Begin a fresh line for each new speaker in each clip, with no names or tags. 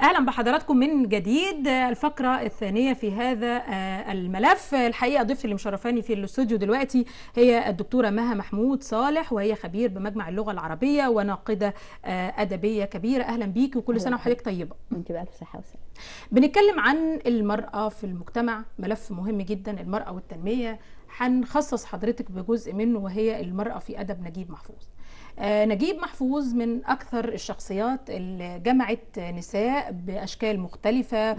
اهلا بحضراتكم من جديد الفقره الثانيه في هذا الملف الحقيقه ضيفتي اللي مشرفاني في الاستوديو دلوقتي هي الدكتوره مها محمود صالح وهي خبير بمجمع اللغه العربيه وناقده ادبيه كبيره اهلا بيكي وكل سنه وحضرتك طيبه
انت بالف صحه وسلامه
بنتكلم عن المراه في المجتمع ملف مهم جدا المراه والتنميه هنخصص حضرتك بجزء منه وهي المراه في ادب نجيب محفوظ نجيب محفوظ من اكثر الشخصيات اللي جمعت نساء باشكال مختلفه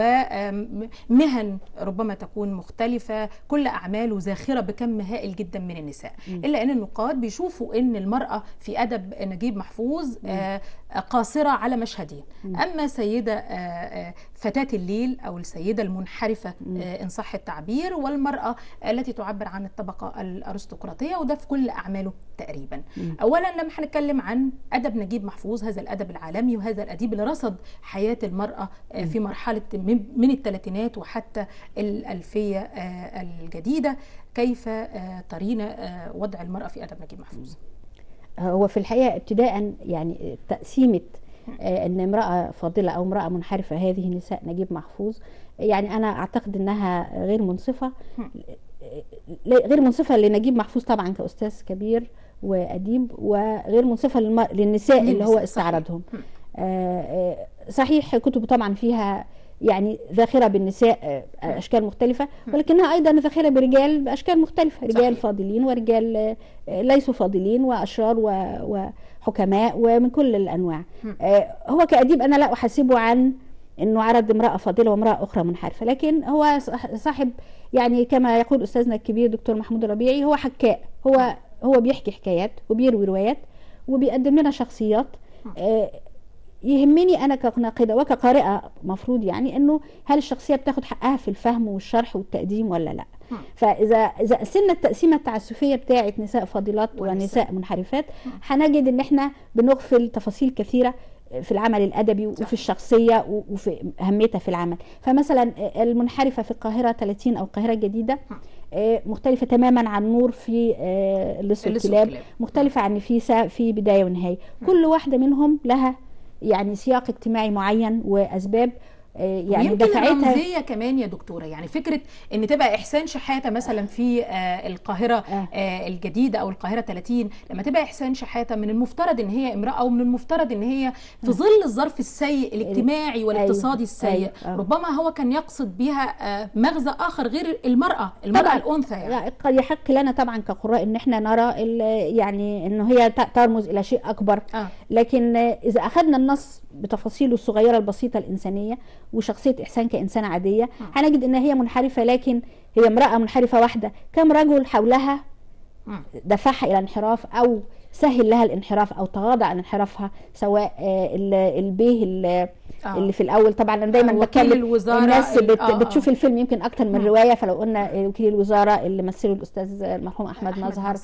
ومهن ربما تكون مختلفه كل اعماله زاخره بكم هائل جدا من النساء الا ان النقاد بيشوفوا ان المراه في ادب نجيب محفوظ قاصره على مشهدين اما سيده فتاه الليل او السيده المنحرفه ان صح التعبير والمراه التي تعبر عن الطبقه الارستقراطيه وده في كل اعماله تقريبا اولا لما هنتكلم عن ادب نجيب محفوظ هذا الادب العالمي وهذا الاديب اللي رصد حياه المراه في مرحله من الثلاثينات وحتى الالفيه الجديده كيف ترين وضع المراه في ادب نجيب محفوظ
هو في الحقيقه ابتداء يعني تقسيمه ان امراه فاضله او امراه منحرفه هذه نساء نجيب محفوظ يعني انا اعتقد انها غير منصفه غير منصفه لنجيب محفوظ طبعا كاستاذ كبير واديب وغير منصفه للم... للنساء اللي هو استعرضهم آه صحيح كتبه طبعا فيها يعني ذاخرة بالنساء أشكال مختلفة ولكنها أيضا ذاخرة برجال بأشكال مختلفة رجال صحيح. فاضلين ورجال ليسوا فاضلين وأشرار وحكماء ومن كل الأنواع هو كأديب أنا لا أحاسبه عن انه عرض امراه فاضله وامراه اخرى منحرفه لكن هو صاحب يعني كما يقول استاذنا الكبير دكتور محمود الربيعي هو حكاء هو هو بيحكي حكايات وبيروي روايات وبيقدم لنا شخصيات آه يهمني انا كناقده وكقارئه مفروض يعني انه هل الشخصيه بتاخد حقها في الفهم والشرح والتقديم ولا لا فاذا اذا قسمنا التقسيمه التعسفيه بتاعه نساء فاضلات ونساء منحرفات هنجد ان احنا بنغفل تفاصيل كثيره في العمل الادبي وفي الشخصيه وفي اهميتها في العمل فمثلا المنحرفه في القاهره 30 او القاهره الجديده مختلفه تماما عن نور في لص الكلاب مختلفه عن نفيسه في بدايه ونهايه كل واحده منهم لها يعني سياق اجتماعي معين واسباب
يعني دفعتها الرمزيه كمان يا دكتوره يعني فكره ان تبقى احسان شحاته مثلا في آه القاهره آه. آه الجديده او القاهره 30 لما تبقى احسان شحاته من المفترض ان هي امراه ومن المفترض ان هي في ظل الظرف السيء الاجتماعي والاقتصادي السيء أيوة. ربما هو كان يقصد بها آه مغزى اخر غير المراه المراه طبعا الانثى
يعني قد يحق لنا طبعا كقراء ان احنا نرى يعني انه هي ترمز الى شيء اكبر آه. لكن اذا اخذنا النص بتفاصيله الصغيره البسيطه الانسانيه وشخصيه احسان كانسانه عاديه هنجد ان هي منحرفه لكن هي امراه منحرفه واحده كم رجل حولها دفعها الى انحراف او سهل لها الانحراف او تغاضى عن انحرافها سواء البيه اللي, آه. اللي في الاول طبعا انا دايما
آه
بتكلم الناس بت آه بتشوف الفيلم يمكن اكتر من روايه فلو قلنا وكيل الوزاره اللي مثله الاستاذ المرحوم احمد مظهر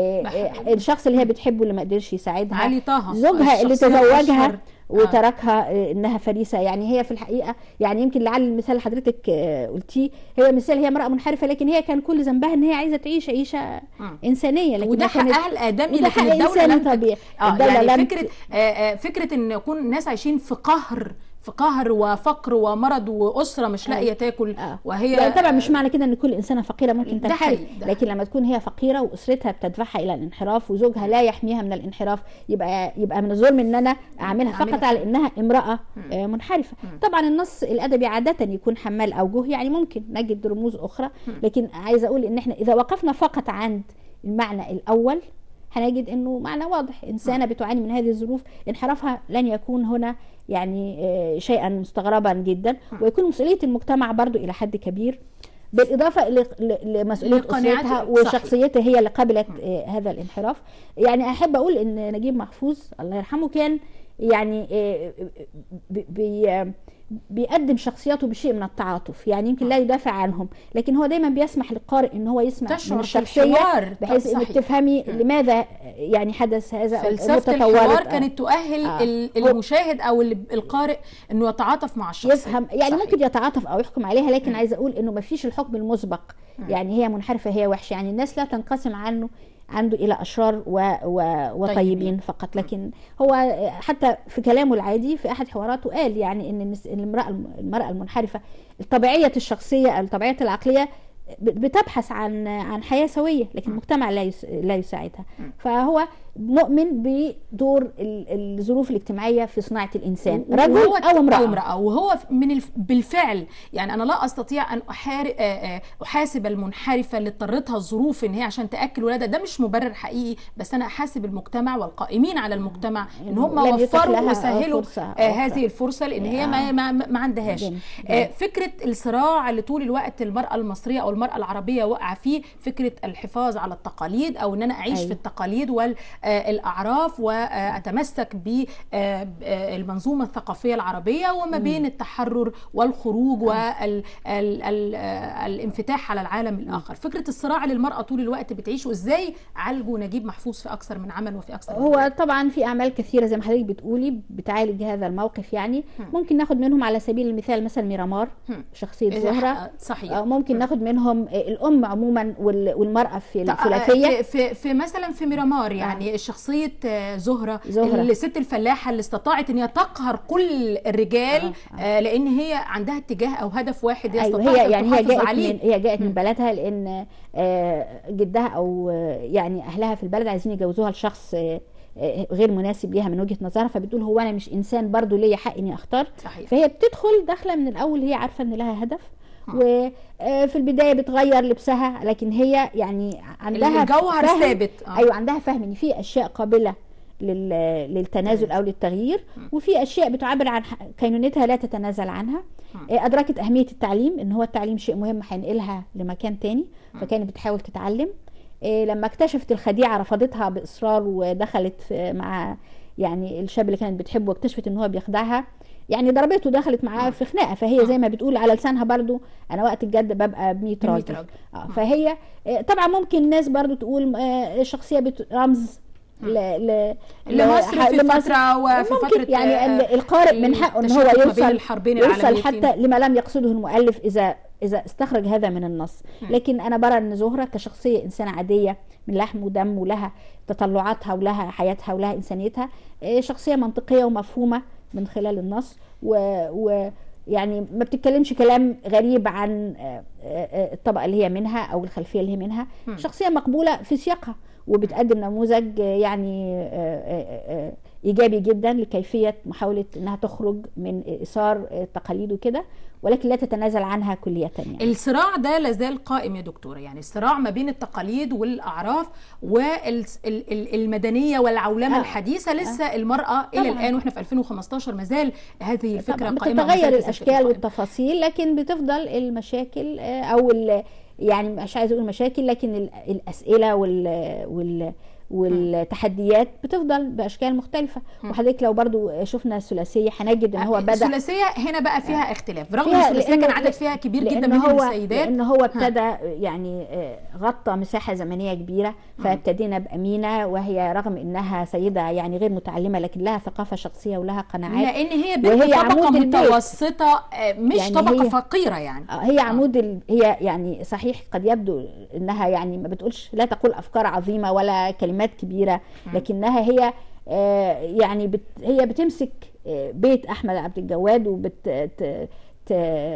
الشخص اللي هي بتحبه اللي ما قدرش يساعدها
علي طه
زوجها اللي تزوجها وتركها آه. انها فريسه يعني هي في الحقيقه يعني يمكن لعل المثال اللي حضرتك قلتيه هي مثال هي امراه منحرفه لكن هي كان كل ذنبها ان هي عايزه تعيش عيشه آه. انسانيه
لكن وده حقها الادمي لكن الدوله لم طبيعي آه الدوله يعني لم فكره آه فكره ان يكون الناس عايشين في قهر في قهر وفقر ومرض واسره مش لاقيه تاكل
آه. وهي يعني طبعا مش معنى كده ان كل انسانه فقيره ممكن تنحرف لكن لما تكون هي فقيره واسرتها بتدفعها الى الانحراف وزوجها لا يحميها من الانحراف يبقى يبقى من الظلم ان انا اعملها فقط على انها امراه آه منحرفه طبعا النص الادبي عاده يكون حمال اوجه يعني ممكن نجد رموز اخرى لكن عايزه اقول ان احنا اذا وقفنا فقط عند المعنى الاول هنجد انه معنى واضح انسانه بتعاني من هذه الظروف انحرافها لن يكون هنا يعني شيئا مستغربا جدا ويكون مسؤوليه المجتمع برضو الى حد كبير بالاضافه لمسؤوليه اسرتها وشخصيتها هي اللي قبلت هذا الانحراف يعني احب اقول ان نجيب محفوظ الله يرحمه كان يعني بي بيقدم شخصياته بشيء من التعاطف يعني يمكن لا يدافع عنهم لكن هو دايما بيسمح للقارئ ان هو يسمع من الشخصيه بحيث انك تفهمي لماذا يعني حدث هذا
فلسفه الحوار كانت تؤهل آه. المشاهد او القارئ انه يتعاطف مع الشخصيه
يفهم يعني صحيح. ممكن يتعاطف او يحكم عليها لكن عايزه اقول انه ما فيش الحكم المسبق يعني هي منحرفه هي وحشه يعني الناس لا تنقسم عنه عنده الى اشرار و و وطيبين
طيبين.
فقط لكن هو حتى في كلامه العادي في احد حواراته قال يعني ان النس- إن المراه المراه المنحرفه الطبيعيه الشخصيه الطبيعيه العقليه بتبحث عن عن حياه سويه لكن المجتمع لا يس- لا يساعدها فهو مؤمن بدور ال- الظروف الاجتماعيه في صناعه الانسان رجل
وهو-
او امراه
أو امرأة وهو من الف... بالفعل يعني أنا لا أستطيع أن أحار... آه، آه، أحاسب المنحرفة اللي اضطرتها الظروف إن هي عشان تأكل ولادها ده مش مبرر حقيقي بس أنا أحاسب المجتمع والقائمين على المجتمع إن هم
لم يتاح
وفروا
لها
وسهلوا
فرصة
آه،
أخرى.
هذه الفرصة لأن هي ما, ما, ما عندهاش
جميل.
آه، فكرة الصراع اللي طول الوقت المرأة المصرية أو المرأة العربية واقعة فيه فكرة الحفاظ على التقاليد أو إن أنا أعيش
أيوة.
في التقاليد والأعراف وأتمسك بالمنظومة الثقافية العربية وما بين التحرر والخروج والانفتاح على العالم الآخر فكرة الصراع اللي المرأة طول الوقت بتعيشه إزاي عالجوا نجيب محفوظ في أكثر من عمل وفي أكثر من
هو طبعا في اعمال كثيره زي ما حضرتك بتقولي بتعالج هذا الموقف يعني ممكن ناخد منهم على سبيل المثال مثلا ميرامار
هم.
شخصيه
إذا
زهره
ح- صحيح
آه، ممكن ناخد منهم آه، الام عموما وال- والمراه في
في,
الثلاثيه
في, في مثلا في ميرامار يعني شخصيه آه، زهره,
زهرة.
الست الفلاحه اللي استطاعت ان هي تقهر كل الرجال آه لان هي عندها اتجاه او هدف واحد هي
ايوه
استطاعت
هي
أن
يعني هي
تحافظ
جاءت
عليه
من هي جاءت من بلدها لان آه، جدها او آه، يعني اهلها في البلد عايزين يجوزوها لشخص آه، آه، غير مناسب ليها من وجهه نظرها فبتقول هو انا مش انسان برضو ليا حق اني اختار
صحيح
فهي بتدخل داخله من الاول هي عارفه ان لها هدف وفي البدايه بتغير لبسها لكن هي يعني عندها
الجوهر
فهم-
ثابت آه.
ايوه عندها فهم ان في اشياء قابله لل- للتنازل او للتغيير وفي اشياء بتعبر عن ح- كينونتها لا تتنازل عنها آه، ادركت اهميه التعليم ان هو التعليم شيء مهم هينقلها لمكان تاني فكانت بتحاول تتعلم آه، لما اكتشفت الخديعه رفضتها باصرار ودخلت في- مع يعني الشاب اللي كانت بتحبه واكتشفت ان هو بيخدعها يعني ضربته ودخلت معاه في خناقه فهي زي ما بتقول على لسانها برضو انا وقت الجد ببقى ب 100
ب 100
راجل
راجل.
اه فهي آه، طبعا ممكن الناس برضو تقول آه، شخصيه بت- رمز ل ل
لمصر
ح-
في
لمصر.
فتره وفي
ممكن
فتره
يعني
آه،
ال- القارئ من حقه ان هو
التشتت ما بين
يوصل
الحربين
يوصل
العالميتين.
حتى لما لم يقصده المؤلف اذا اذا استخرج هذا من النص لكن انا برى ان زهره كشخصيه انسانه عاديه من لحم ودم ولها تطلعاتها ولها حياتها ولها انسانيتها آه، شخصيه منطقيه ومفهومه من خلال النص و, و يعني ما بتتكلمش كلام غريب عن آه، آه، الطبقه اللي هي منها او الخلفيه اللي هي منها شخصيه مقبوله في سياقها وبتقدم نموذج آه، يعني آه، آه، آه، ايجابي جدا لكيفيه محاوله انها تخرج من اثار التقاليد وكده ولكن لا تتنازل عنها كليه يعني
الصراع ده لازال قائم يا دكتوره يعني الصراع ما بين التقاليد والاعراف والمدنيه والعولمه
آه.
الحديثه لسه المراه الى
طبعاً.
الان واحنا في 2015 ما زال هذه الفكره
طبعا
قائمه
بتتغير
وما زالت
الاشكال
الفكرة قائمة.
والتفاصيل لكن بتفضل المشاكل آه، او ال- يعني مش عايزه اقول مشاكل لكن ال- الاسئله وال وال والتحديات بتفضل باشكال مختلفه وحضرتك لو برضو شفنا الثلاثيه هنجد ان هو بدا
الثلاثيه هنا بقى فيها اختلاف رغم ان
فيها-
الثلاثيه
لأنه-
كان عدد فيها كبير جدا
لأن
من
هو
السيدات
لان هو ابتدى يعني آه، غطى مساحه زمنيه كبيره فابتدينا بامينه وهي رغم انها سيده يعني غير متعلمه لكن لها ثقافه شخصيه ولها قناعات
لان هي بنت
وهي
طبقه
عمود البيت.
متوسطه آه، مش
يعني
طبقه
هي-
فقيره يعني
آه، هي عمود ال... هي يعني صحيح قد يبدو انها يعني ما بتقولش لا تقول افكار عظيمه ولا كلمات كبيره لكنها هي آه، يعني بت... هي بتمسك آه، بيت احمد عبد الجواد وبت ت... ت...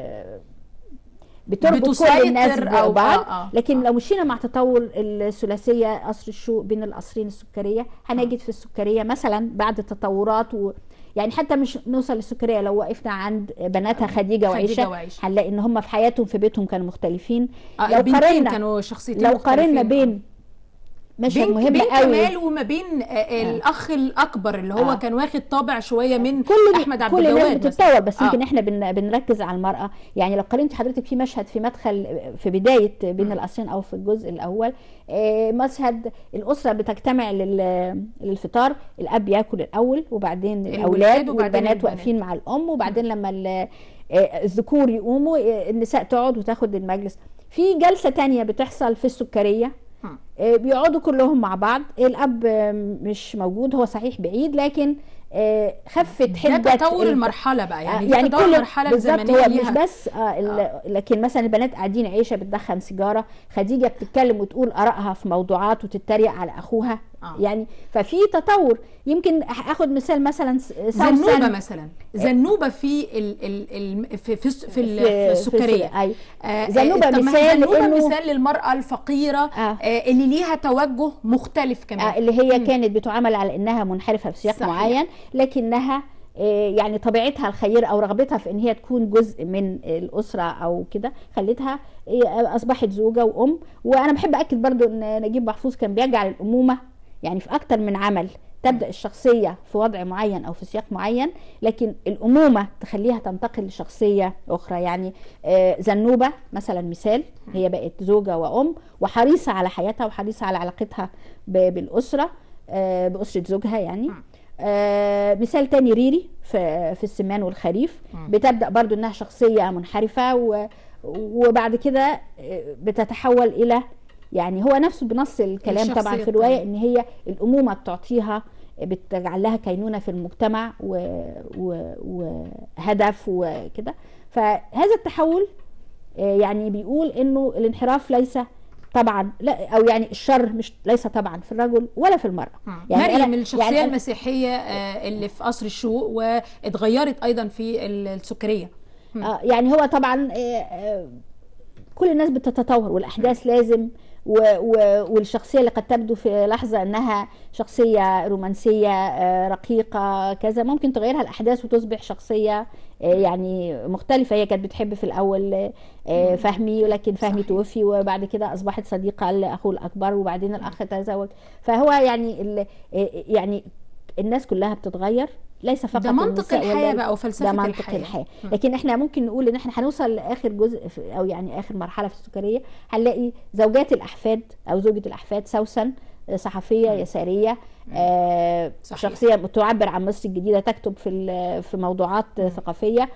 بتربط كل
بتسيطر
الناس
أو-
ببعض
آه، آه،
لكن
آه.
لو مشينا مع تطور الثلاثيه قصر الشوق بين القصرين السكريه هنجد في السكريه مثلا بعد التطورات و يعني حتى مش نوصل للسكريه لو وقفنا عند بناتها خديجه
خديجة
وعائشه
وعائشة.
هنلاقي ان هم في حياتهم في بيتهم كانوا مختلفين
آه،
لو
البنتين
قارنا
كانوا شخصيتين
لو قارنا
مختلفين.
بين مشهد
بين
مهم
بين
قوي
كمال وما بين آه، الاخ الاكبر اللي هو
آه.
كان واخد طابع شويه من
كل
احمد عبد
كل الناس
الجواد مثلا.
بتتطور بس
آه.
يمكن احنا بن بنركز على المراه يعني لو قارنت حضرتك في مشهد في مدخل في بدايه بين القصرين او في الجزء الاول آه، مشهد الاسره بتجتمع لل- للفطار الاب ياكل الاول وبعدين
الولاد
الاولاد
وبعدين
والبنات
البنات.
واقفين مع الام وبعدين لما ال- آه، الذكور يقوموا آه، النساء تقعد وتاخد المجلس في جلسه تانية بتحصل في السكريه
هم.
آه، بيقعدوا كلهم مع بعض الاب آه، مش موجود هو صحيح بعيد لكن آه، خفت
ده
حده
تطور
ال-
المرحله بقى يعني,
يعني,
دي
يعني
تطور
كل
المرحله
بالظبط
الزمنيه
هو مش
ليها
بس آه ال- لكن مثلا البنات قاعدين عيشه بتدخن سيجاره خديجه بتتكلم وتقول ارائها في موضوعات وتتريق على اخوها
آه.
يعني ففي تطور يمكن اخد مثال مثلا س-
زنوبه
سوسن
مثلا زنوبه في ال ال ال في في, الس- في, ال- في السكريه
ايوه
آه،
زنوبة
طب ما هي
مثال
زنوبه
لأنه-
مثال للمراه الفقيره
آه.
آه، اللي ليها توجه مختلف كمان
آه، اللي هي كانت بتعامل على انها منحرفه في سياق
صحيح.
معين لكنها آه، يعني طبيعتها الخير او رغبتها في ان هي تكون جزء من الاسره او كده خلتها آه، اصبحت زوجه وام وانا بحب اكد برضو ان نجيب محفوظ كان بيجعل الامومه يعني في اكتر من عمل تبدا الشخصيه في وضع معين او في سياق معين لكن الامومه تخليها تنتقل لشخصيه اخرى يعني آه، زنوبه مثلا مثال هي بقت زوجه وام وحريصه على حياتها وحريصه على علاقتها ب- بالاسره آه، باسره زوجها يعني آه، مثال تاني ريري في في السمان والخريف
مم.
بتبدا برضو انها شخصيه منحرفه و وبعد كده آه، بتتحول الى يعني هو نفسه بنص الكلام طبعا
الشخصية
في الروايه
التانية.
ان هي الامومه بتعطيها بتجعل لها كينونه في المجتمع و- و- وهدف وكده فهذا التحول آه، يعني بيقول انه الانحراف ليس طبعا لا او يعني الشر مش ليس طبعا في الرجل ولا في المراه
يعني مريم
أنا-
الشخصيه
يعني أنا-
المسيحيه آه، اللي في قصر الشوق واتغيرت ايضا في ال- السكريه مم.
آه يعني هو طبعا آه، آه، كل الناس بتتطور والاحداث لازم و و والشخصيه اللي قد تبدو في لحظه انها شخصيه رومانسيه آه، رقيقه كذا ممكن تغيرها الاحداث وتصبح شخصيه آه، يعني مختلفه هي كانت بتحب في الاول آه، فهمي ولكن فهمي
صحيح.
توفي وبعد كده اصبحت صديقه لاخوه الاكبر وبعدين الاخ تزوج فهو يعني ال- آه، يعني الناس كلها بتتغير ليس فقط
ده منطق
النساء
الحياه
والرجال.
بقى وفلسفه
ده منطق
الحياه,
الحياه
مم.
لكن احنا ممكن نقول ان احنا هنوصل لاخر جزء في او يعني اخر مرحله في السكريه هنلاقي زوجات الاحفاد او زوجة الاحفاد سوسن آه، صحفيه
مم.
يساريه آه
صحيح.
شخصيه تعبر عن مصر الجديده تكتب في ال- في موضوعات
مم.
ثقافيه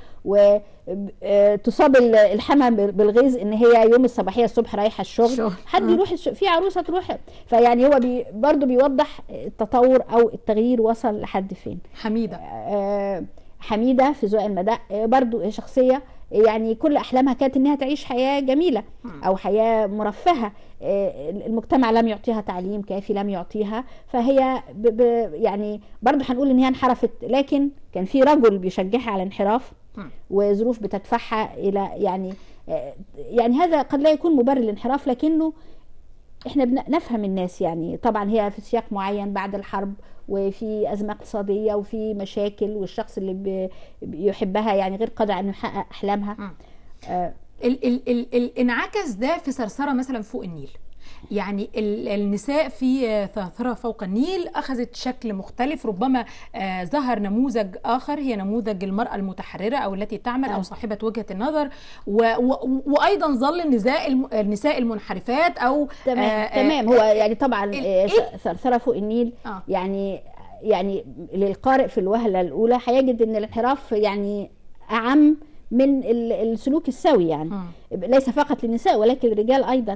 وتصاب الحما بالغيظ ان هي يوم الصباحيه الصبح رايحه الشغل
شغل.
حد
آه.
يروح الش... في عروسه تروح فيعني هو بي برضه بيوضح التطور او التغيير وصل لحد فين
حميده
آه، حميده في ذوق المداء آه، برضو شخصيه يعني كل احلامها كانت انها تعيش حياه جميله
مم.
او حياه مرفهه آه، المجتمع لم يعطيها تعليم كافي لم يعطيها فهي ب ب يعني برضو هنقول ان هي انحرفت لكن كان في رجل بيشجعها على الانحراف
مم.
وظروف بتدفعها الى يعني آه، يعني هذا قد لا يكون مبرر للانحراف لكنه احنا بنفهم الناس يعني طبعا هي في سياق معين بعد الحرب وفي ازمه اقتصاديه وفي مشاكل والشخص اللي بي- بيحبها يعني غير قادر على انه يحقق احلامها
مم.
آه،
ال ال ال الانعكس ده في ثرثره مثلا فوق النيل يعني ال- النساء في آه، ثرثره فوق النيل اخذت شكل مختلف ربما آه، ظهر نموذج اخر هي نموذج المراه المتحرره او التي تعمل او
آه.
صاحبه وجهه النظر و و وايضا ظل النساء الم- النساء المنحرفات او
تمام
آه، آه،
تمام هو يعني طبعا
ال-
آه،
إيه؟
ثرثره فوق النيل
آه.
يعني يعني للقارئ في الوهله الاولى هيجد ان الانحراف يعني اعم من ال- السلوك السوي يعني
مم.
ليس فقط للنساء ولكن الرجال ايضا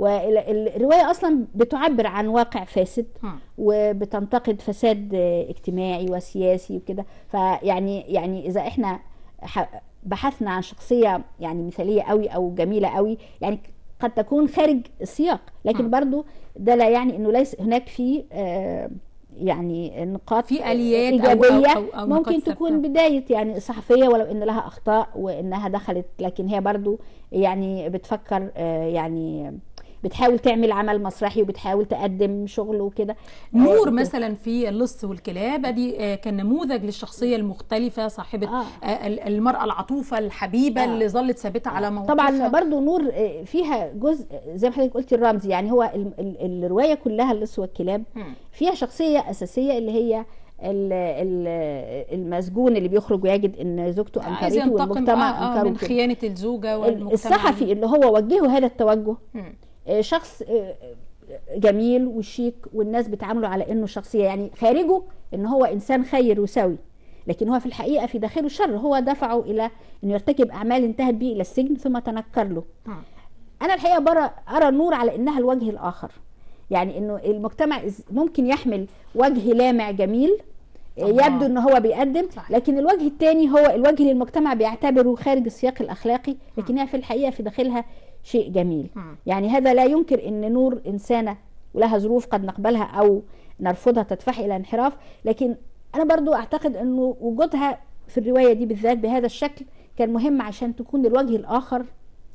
والروايه اصلا بتعبر عن واقع فاسد
مم.
وبتنتقد فساد آه، اجتماعي وسياسي وكده فيعني يعني اذا احنا ح- بحثنا عن شخصيه يعني مثاليه قوي او جميله قوي يعني قد تكون خارج السياق لكن
مم.
برضو ده لا يعني انه ليس هناك في آه، يعني نقاط
في آليات أو-
ايجابيه
أو- أو- أو نقاط
ممكن تكون
ثابتة.
بدايه يعني الصحفيه ولو ان لها اخطاء وانها دخلت لكن هي برضو يعني بتفكر آه، يعني بتحاول تعمل عمل مسرحي وبتحاول تقدم شغل وكده
نور
آه،
مثلا في اللص والكلاب دي آه، كان نموذج للشخصيه المختلفه صاحبه
آه.
آه، ال- المراه العطوفه الحبيبه
آه.
اللي ظلت ثابته على موقفها
طبعا برضو نور آه، فيها جزء زي ما حضرتك قلتي الرمزي يعني هو ال- ال- الروايه كلها اللص والكلاب
مم.
فيها شخصيه اساسيه اللي هي ال- ال- المسجون اللي بيخرج ويجد ان زوجته
عايز
انكرته
ينتقم
والمجتمع
آه آه
انكره
من
كده.
خيانه الزوجه والمجتمع
الصحفي اللي هو وجهه هذا التوجه
مم.
آه، شخص آه، جميل وشيك والناس بتعامله على انه شخصيه يعني خارجه ان هو انسان خير وسوي لكن هو في الحقيقه في داخله شر هو دفعه الى انه يرتكب اعمال انتهت به الى السجن ثم تنكر له
مم.
انا الحقيقه برى ارى النور على انها الوجه الاخر يعني انه المجتمع إز- ممكن يحمل وجه لامع جميل
الله.
يبدو ان هو بيقدم
صحيح.
لكن الوجه الثاني هو الوجه اللي المجتمع بيعتبره خارج السياق الاخلاقي لكنها في الحقيقه في داخلها شيء جميل
مم.
يعني هذا لا ينكر ان نور انسانه ولها ظروف قد نقبلها او نرفضها تدفع الى انحراف لكن انا برضو اعتقد انه وجودها في الروايه دي بالذات بهذا الشكل كان مهم عشان تكون الوجه الاخر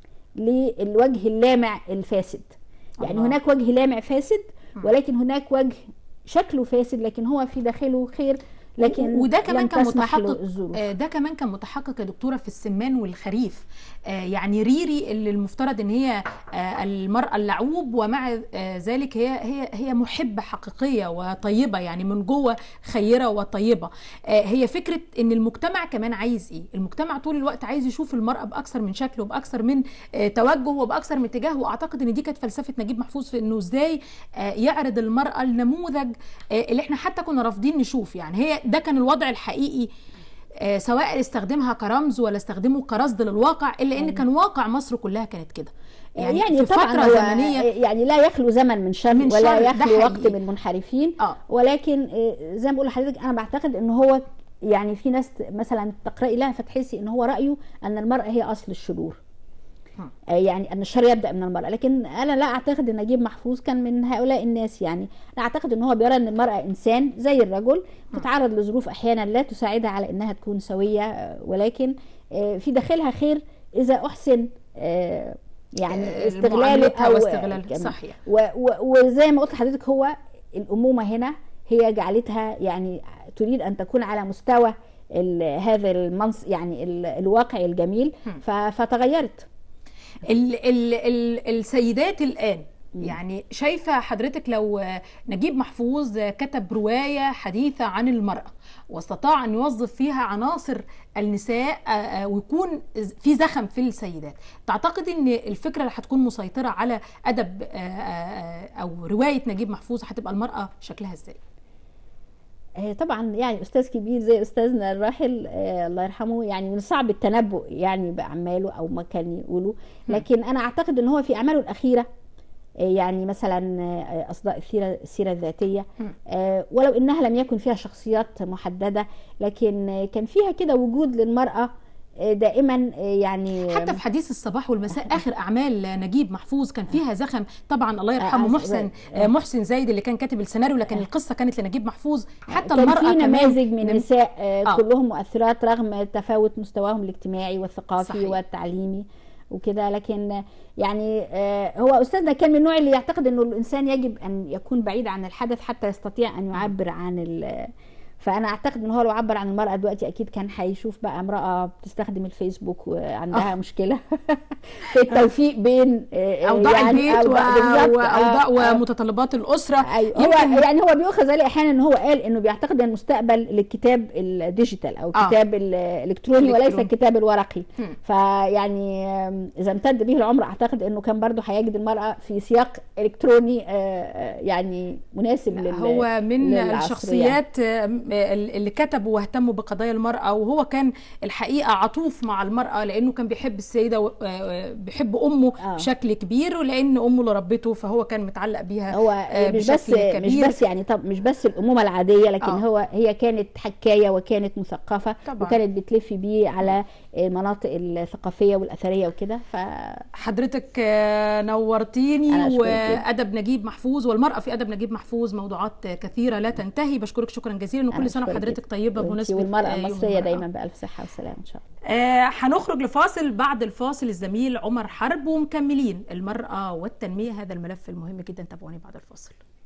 للوجه اللامع الفاسد يعني
الله.
هناك وجه لامع فاسد ولكن هناك وجه شكله فاسد لكن هو في داخله خير لكن
وده كمان
لم
كان
تسمح له
متحقق
الظروف.
آه، ده كمان كان متحقق يا دكتوره في السمان والخريف آه، يعني ريري اللي المفترض ان هي آه، المراه اللعوب ومع آه، ذلك هي هي هي محبه حقيقيه وطيبه يعني من جوه خيره وطيبه آه، هي فكره ان المجتمع كمان عايز ايه المجتمع طول الوقت عايز يشوف المراه باكثر من شكل وباكثر من آه، توجه وباكثر من اتجاه واعتقد ان دي كانت فلسفه نجيب محفوظ في انه ازاي آه، يعرض المراه النموذج آه، اللي احنا حتى كنا رافضين نشوف يعني هي ده كان الوضع الحقيقي آه، سواء استخدمها كرمز ولا استخدمه كرصد للواقع الا ان كان واقع مصر كلها كانت كده
يعني,
يعني,
يعني
في
طبعا
فتره
هو
زمنيه
يعني لا يخلو زمن من شر
من
ولا
شر، ده
يخلو وقت
حقيقي.
من منحرفين
اه
ولكن آه، زي ما بقول لحضرتك انا بعتقد ان هو يعني في ناس مثلا تقراي لها فتحسي ان هو رايه ان المراه هي اصل الشرور
هم.
آه، يعني ان الشر يبدا من المراه لكن انا لا اعتقد ان نجيب محفوظ كان من هؤلاء الناس يعني انا اعتقد ان هو بيرى ان المراه انسان زي الرجل تتعرض لظروف احيانا لا تساعدها على انها تكون سويه آه، ولكن آه، في داخلها خير اذا احسن آه، يعني
آه،
استغلاله
معاملتها
او
واستغلالها
كمان.
صحيح
و- و- وزي ما قلت لحضرتك هو الأمومة هنا هي جعلتها يعني تريد أن تكون على مستوى ال- هذا المنص يعني ال- الواقع الجميل
هم.
ف- فتغيرت
ال ال ال السيدات الان يعني شايفه حضرتك لو نجيب محفوظ كتب روايه حديثه عن المراه واستطاع ان يوظف فيها عناصر النساء آه، آه، ويكون في زخم في السيدات تعتقد ان الفكره اللي هتكون مسيطره على ادب آه، آه، او روايه نجيب محفوظ هتبقى المراه شكلها ازاي
آه، طبعا يعني استاذ كبير زي استاذنا الراحل آه، الله يرحمه يعني من صعب التنبؤ يعني باعماله او ما كان يقوله لكن انا اعتقد ان هو في اعماله الاخيره آه، يعني مثلا آه، اصداء السيره السيره الذاتيه
مم.
آه، ولو انها لم يكن فيها شخصيات محدده لكن آه، كان فيها كده وجود للمراه آه، دائما آه، يعني
حتى في حديث الصباح والمساء اخر اعمال نجيب محفوظ كان فيها زخم طبعا الله يرحمه
آه،
محسن
آه.
آه، محسن زايد اللي كان كاتب السيناريو لكن القصه كانت لنجيب محفوظ حتى
كان
المراه
في
كمان
نماذج من
نم-
نساء آه،
آه.
كلهم مؤثرات رغم تفاوت مستواهم الاجتماعي والثقافي
صحيح.
والتعليمي وكده لكن آه، يعني آه، هو استاذنا كان من النوع اللي يعتقد انه الانسان يجب ان يكون بعيد عن الحدث حتى يستطيع ان يعبر عن ال فانا اعتقد ان هو لو عبر عن المراه دلوقتي اكيد كان هيشوف بقى امراه بتستخدم الفيسبوك وعندها
آه.
مشكله في التوفيق بين آه،
اوضاع
يعني
البيت و-
أوضاع- بالظبط،
واوضاع
آه، آه.
ومتطلبات الاسره
ايوه هو
يمكن-
يعني هو بيؤخذ عليه احيانا ان هو قال انه بيعتقد ان المستقبل للكتاب الديجيتال او
آه.
الكتاب الالكتروني وليس
الإلكتروني.
الكتاب الورقي
هم.
فيعني آم، اذا امتد به العمر اعتقد انه كان برضه هيجد المراه في سياق الكتروني آه، آه، يعني مناسب لل
هو من
للعصر
الشخصيات آم، اللي كتبوا واهتموا بقضايا المرأة وهو كان الحقيقة عطوف مع المرأة لأنه كان بيحب السيدة و- آه، بيحب أمه
آه.
بشكل كبير ولأن أمه اللي ربته فهو كان متعلق بيها
هو
آه،
مش بس
بشكل
مش
كبير.
بس يعني طب مش بس الامومه العاديه لكن
آه.
هو هي كانت حكايه وكانت مثقفه
طبعاً.
وكانت بتلف بيه على المناطق الثقافيه والاثريه وكده ف
حضرتك آه، نورتيني
أنا أشكرك جداً.
وادب نجيب محفوظ والمراه في ادب نجيب محفوظ موضوعات كثيره لا تنتهي بشكرك شكرا جزيلا
أنا
وكل سنه
أشكرك
وحضرتك
جداً.
طيبه
وإنتي
بمناسبه
والمراه
آه، يوم
المصريه
المرأة.
دايما بالف صحه وسلامه ان شاء الله
آه، هنخرج لفاصل بعد الفاصل الزميل عمر حرب ومكملين المراه والتنميه هذا الملف المهم جدا تابعوني بعد الفاصل